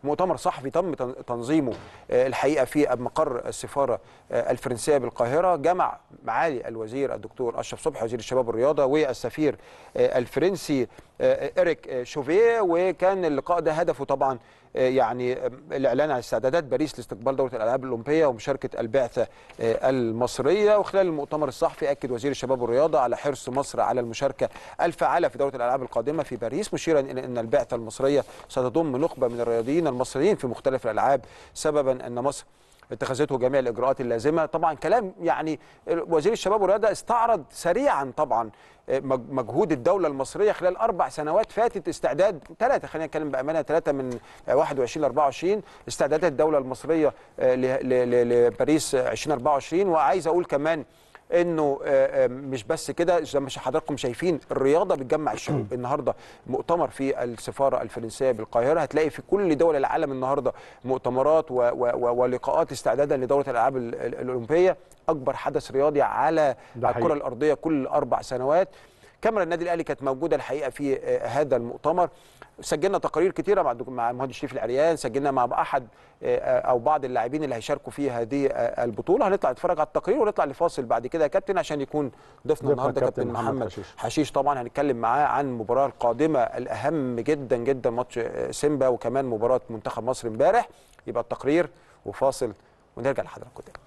مؤتمر صحفي تم تنظيمه الحقيقه في مقر السفاره الفرنسيه بالقاهره جمع معالي الوزير الدكتور اشرف صبحي وزير الشباب والرياضه والسفير الفرنسي إريك شوفيه وكان اللقاء ده هدفه طبعا يعني الاعلان عن استعدادات باريس لاستقبال دوره الالعاب الاولمبيه ومشاركه البعثه المصريه وخلال المؤتمر الصحفي اكد وزير الشباب والرياضه على حرص مصر على المشاركه الفعاله في دوره الالعاب القادمه في باريس مشيرا الى ان البعثه المصريه ستضم نخبه من الرياضيين المصريين في مختلف الالعاب سببا ان مصر اتخذته جميع الاجراءات اللازمه طبعا كلام يعني وزير الشباب والرياضه استعرض سريعا طبعا مجهود الدوله المصريه خلال اربع سنوات فاتت استعداد ثلاثه خلينا نتكلم بامانه ثلاثه من 21 ل 24 استعدادات الدوله المصريه لباريس 2024 وعايز اقول كمان انه مش بس كده زي ما حضراتكم شايفين الرياضه بتجمع الشعوب النهارده مؤتمر في السفاره الفرنسيه بالقاهره هتلاقي في كل دول العالم النهارده مؤتمرات و و ولقاءات استعدادا لدوره الالعاب الاولمبيه اكبر حدث رياضي على الكره الارضيه كل اربع سنوات كاميرا النادي الاهلي كانت موجوده الحقيقه في هذا المؤتمر سجلنا تقارير كتيره مع مع المهندس شريف العريان سجلنا مع احد او بعض اللاعبين اللي هيشاركوا في هذه البطوله هنطلع نتفرج على التقرير ونطلع لفاصل بعد كده يا كابتن عشان يكون ضيفنا النهارده كابتن محمد حشيش. حشيش طبعا هنتكلم معاه عن المباراه القادمه الاهم جدا جدا ماتش سيمبا وكمان مباراه منتخب مصر امبارح يبقى التقرير وفاصل ونرجع لحضراتكم تاني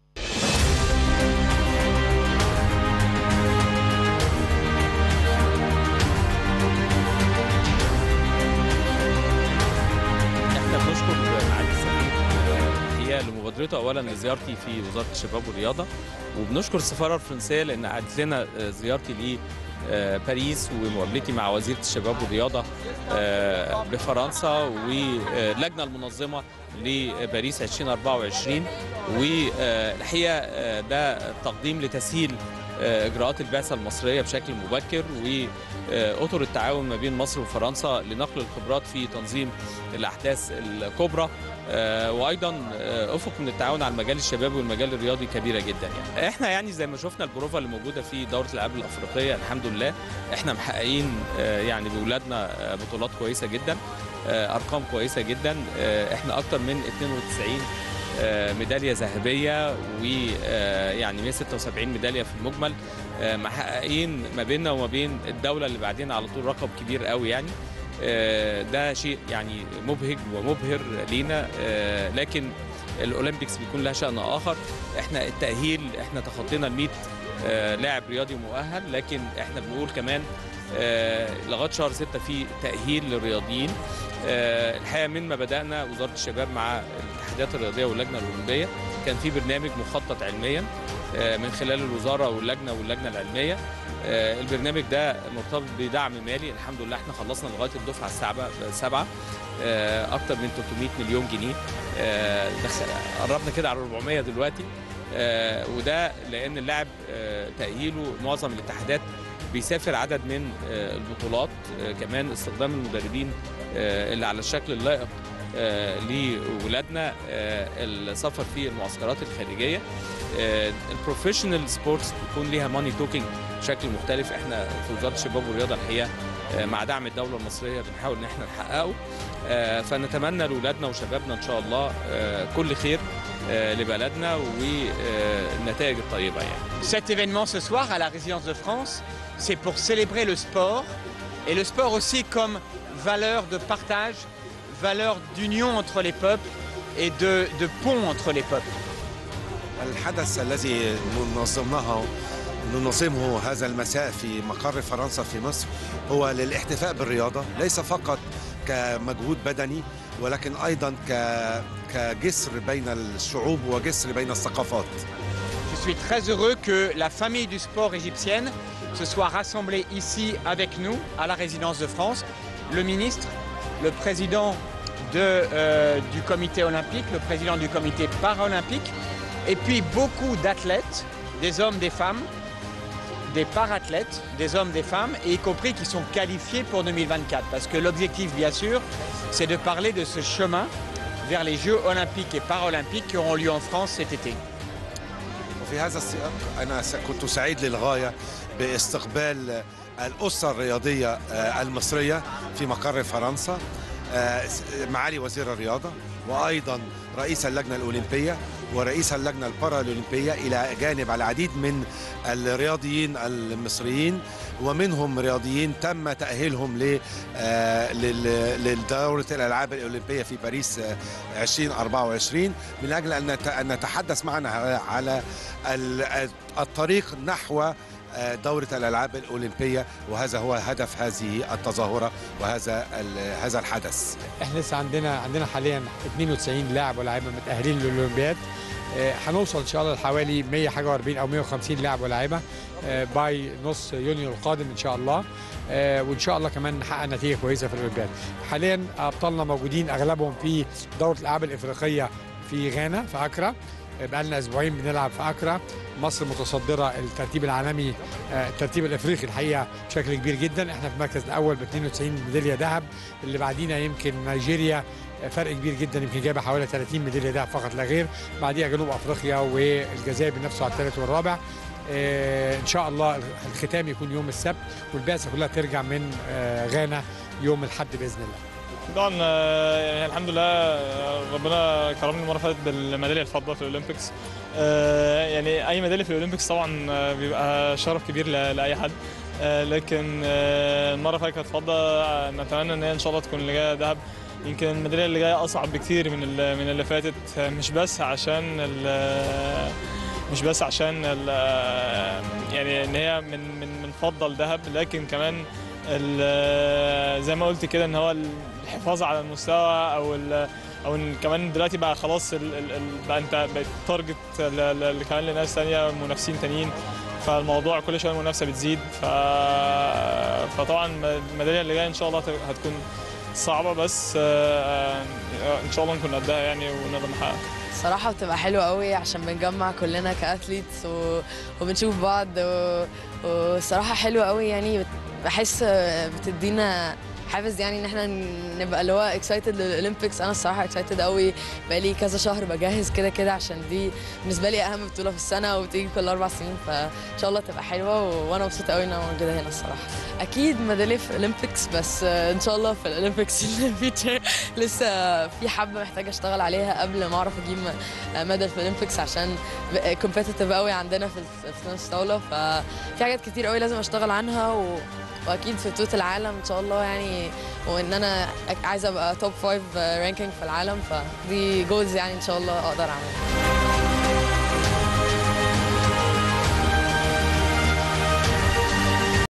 لمبادرته اولا لزيارتي في وزاره الشباب والرياضه وبنشكر السفاره الفرنسيه لان عادت لنا زيارتي ل باريس ومقابلتي مع وزيره الشباب والرياضه بفرنسا واللجنه المنظمه لباريس 2024 والحقيقه ده تقديم لتسهيل اجراءات البعثه المصريه بشكل مبكر واطر التعاون ما بين مصر وفرنسا لنقل الخبرات في تنظيم الاحداث الكبرى وايضا افق من التعاون على المجال الشبابي والمجال الرياضي كبيره جدا يعني احنا يعني زي ما شفنا البروفا اللي موجوده في دوره الالعاب الافريقيه الحمد لله احنا محققين يعني باولادنا بطولات كويسه جدا ارقام كويسه جدا احنا اكتر من 92 ميداليه ذهبيه ويعني 176 ميداليه في المجمل محققين ما بيننا وما بين الدوله اللي بعدين على طول رقم كبير قوي يعني ده شيء يعني مبهج ومبهر لينا لكن الاولمبيكس بيكون لها شان اخر احنا التاهيل احنا تخطينا ال 100 لاعب رياضي مؤهل لكن احنا بنقول كمان لغايه شهر 6 في تاهيل للرياضيين الحقيقه من ما بدانا وزاره الشباب مع الاتحادات الرياضيه واللجنه الاولمبيه كان في برنامج مخطط علميا من خلال الوزاره واللجنه واللجنه العلميه البرنامج ده مرتبط بدعم مالي الحمد لله احنا خلصنا لغايه الدفعه السابعه سبعه اكتر من 300 مليون جنيه قربنا كده على 400 دلوقتي وده لان اللاعب تاهيله معظم الاتحادات بيسافر عدد من البطولات كمان استخدام المدربين اللي على الشكل اللائق لولادنا السفر في المعسكرات الخارجيه البروفيشنال سبورتس بيكون ليها ماني توكينج بشكل مختلف احنا في وزاره الشباب والرياضه الحقيقه مع دعم الدوله المصريه بنحاول ان احنا نحققه فنتمنى لاولادنا وشبابنا ان شاء الله كل خير لبلدنا والنتائج الطيبه يعني. Cet événement ce soir à la résidence de France, c'est pour célébrer le sport et le sport aussi comme valeur de partage, valeur d'union entre les peuples et de, de pont entre les peuples. الحدث الذي نظمناه ننظمه هذا المساء في مقر فرنسا في مصر هو للاحتفاء بالرياضة ليس فقط كمجهود بدني ولكن أيضا كجسر بين الشعوب وجسر بين الثقافات Je suis très heureux que la famille du sport égyptienne se soit rassemblée ici avec nous à la résidence de France. Le ministre, le président de, euh, du comité olympique, le président du comité paralympique, et puis beaucoup d'athlètes, des hommes, des femmes, des parathlètes, des hommes, des femmes, et y compris qui sont qualifiés pour 2024. Parce que l'objectif, bien sûr, c'est de parler de ce chemin vers les Jeux olympiques et paralympiques qui auront lieu en France cet été. وفي هذا السياق أنا كنت سعيد للغاية باستقبال الأسرة الرياضية المصرية في مقر فرنسا آه، معالي وزير الرياضة وأيضا رئيس اللجنة الأولمبية ورئيس اللجنة البارالأولمبية إلى جانب العديد من الرياضيين المصريين ومنهم رياضيين تم تأهيلهم ل آه، لل- لدورة الألعاب الأولمبية في باريس آه، 2024 من أجل أن نت- أن نتحدث معنا على- على ال- الطريق نحو آه، دورة الألعاب الأولمبية وهذا هو هدف هذه التظاهرة وهذا ال- هذا الحدث احنا لسه عندنا عندنا حاليا 92 لاعب ولاعيبه متاهلين للاولمبياد آه، هنوصل ان شاء الله لحوالي 100 حاجه و40 او 150 لاعب ولاعيبه آه، باي نص يونيو القادم ان شاء الله آه، وان شاء الله كمان نحقق نتيجه كويسه في الاولمبياد حاليا ابطالنا موجودين اغلبهم في دوره الالعاب الافريقيه في غانا في اكرا بقى لنا اسبوعين بنلعب في اكرا مصر متصدره الترتيب العالمي آه، الترتيب الافريقي الحقيقه بشكل كبير جدا احنا في المركز الاول ب 92 ميداليه ذهب اللي بعدينا يمكن نيجيريا آه، فرق كبير جدا يمكن جايبه حوالي 30 ميداليه ذهب فقط لا غير بعديها جنوب افريقيا والجزائر بينافسوا على الثالث والرابع آه، ان شاء الله الختام يكون يوم السبت والبعثه كلها ترجع من آه، غانا يوم الاحد باذن الله طبعا آه، يعني الحمد لله آه، ربنا كرمني المره اللي فاتت بالميداليه الفضه في الاولمبيكس آه، يعني اي ميداليه في الاولمبيكس طبعا آه، بيبقى شرف كبير ل- لاي حد آه، لكن آه، المره اللي فاتت كانت فضه آه، نتمنى ان هي ان شاء الله تكون اللي جايه ذهب يمكن الميداليه اللي جايه اصعب بكتير من ال- من اللي فاتت آه، مش بس عشان ال- مش بس عشان ال- يعني ان هي من من من فضه لذهب لكن كمان ال- زي ما قلت كده ان هو الحفاظ على المستوى او ال او إن كمان دلوقتي بقى خلاص ال ال ال بقى انت بقت تارجت ل- ل- كمان لناس ثانيه منافسين تانيين فالموضوع كل شويه المنافسه بتزيد ف... فطبعا الميداليه اللي جايه ان شاء الله هت- هتكون صعبه بس آه، آه، ان شاء الله نكون قدها يعني ونقدر نحققها صراحة بتبقى حلوة قوي عشان بنجمع كلنا كأثليتس و... وبنشوف بعض و... وصراحة حلوة قوي يعني بت- بحس بتدينا حافز يعني ان احنا نبقى اللي هو اكسايتد للاولمبيكس انا الصراحه اكسايتد قوي بقالي كذا شهر بجهز كده كده عشان دي بالنسبه لي اهم بطوله في السنه وبتيجي كل اربع سنين فان شاء الله تبقى حلوه و... وانا مبسوطه قوي ان انا موجوده هنا الصراحه اكيد ميداليه في الاولمبيكس بس آه، ان شاء الله في الاولمبيكس الفيوتشر لسه في حبه محتاجه اشتغل عليها قبل ما اعرف اجيب ميدال في الاولمبيكس عشان كومبيتيتيف قوي عندنا في في تنس الطاوله ففي حاجات كتير قوي لازم اشتغل عنها و... واكيد في بطوله العالم ان شاء الله يعني وان انا عايزه ابقى توب فايف رانكينج في العالم فدي جولز يعني ان شاء الله اقدر اعملها